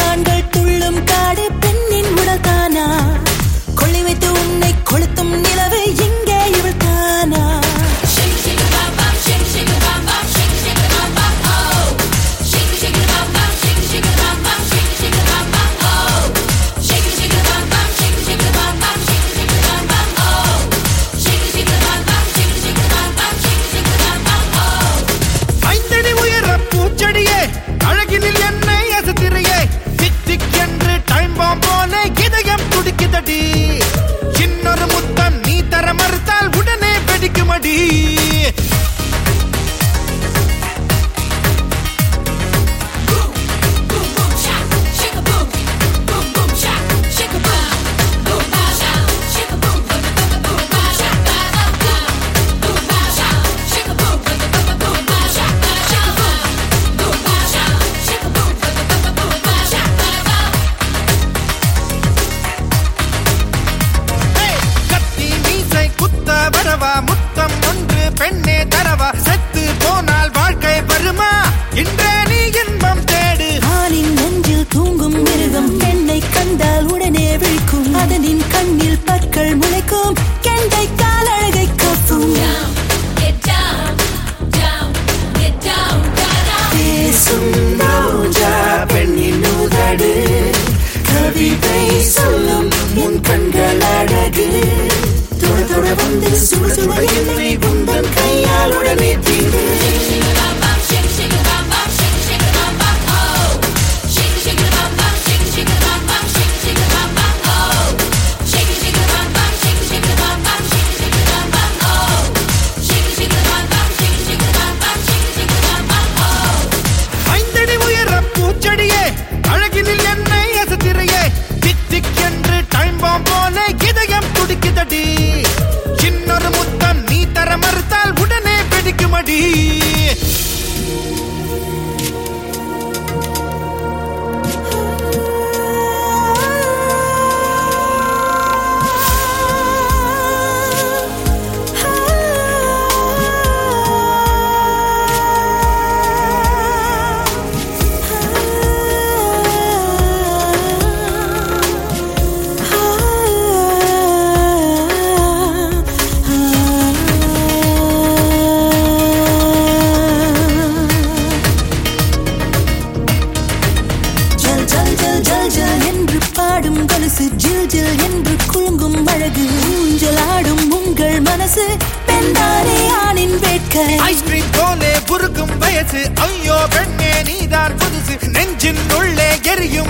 மான்கள் துள்ளும் காடு பெண்ணின் உடல் தானா கொள்ளி வைத்து உன்னை கொளுத்தும் நிலவு எங்கே இவள் தானா ஐந்தடி உயர பூச்செடியே அழகினில் என்னை அசத்திரையே திக் திக் என்று டைம் பாம் போல இதயம் துடிக்குதடி இன்னொரு முத்தம் நீ தர மறுத்தால் உடனே வெடிக்குமடி Hey! கத்தி மீசை குத்த வரவா முத்தம் ஒன்று பெண்ணே தரவா செத்து போனால் வாழ்க்கை வருமா இன்றே நீ இன்பம் தேடு ஆணின் நெஞ்சில் தூங்கும் மிருகம் பெண்ணை கண்டால் உடனே விழிக்கும் அதனின் கண்ணில் பற்கள் முளைக்கும் கெண்டை கால் அழகை கப்பும் பேசும் ரோஜா பெண்ணின் உதடு கவிதை சொல்லும் உன் கண்கள் அழகு தொட தொட வந்து சுட சுட என்னை உந்தன் கையால் உடனே தீடு ஐந்தடி உயர பூச்செடியே அழகினில் என்னை அசத்திரையே திக் திக் என்று டைம் பாம் போல இதயம் துடிக்குதடி இன்னொரு முத்தம் நீ தர மறுத்தால் உடனே வெடிக்குமடி ஜல் ஜல் ஜல் ஜல் ஜல் என்று பாடும் கொலுசு ஜில் ஜில் என்று குலுங்கும் அழகு ஊஞ்சல் ஆடும் உங்கள் மனசு பெண்தானே ஆணின் வேட்கை ஐஸ்கிரீம் போலே புருக்கும் வயசு ஐயோ பெண்ணே நீதான் புதுசு நெஞ்சின் உள்ளே எரியும்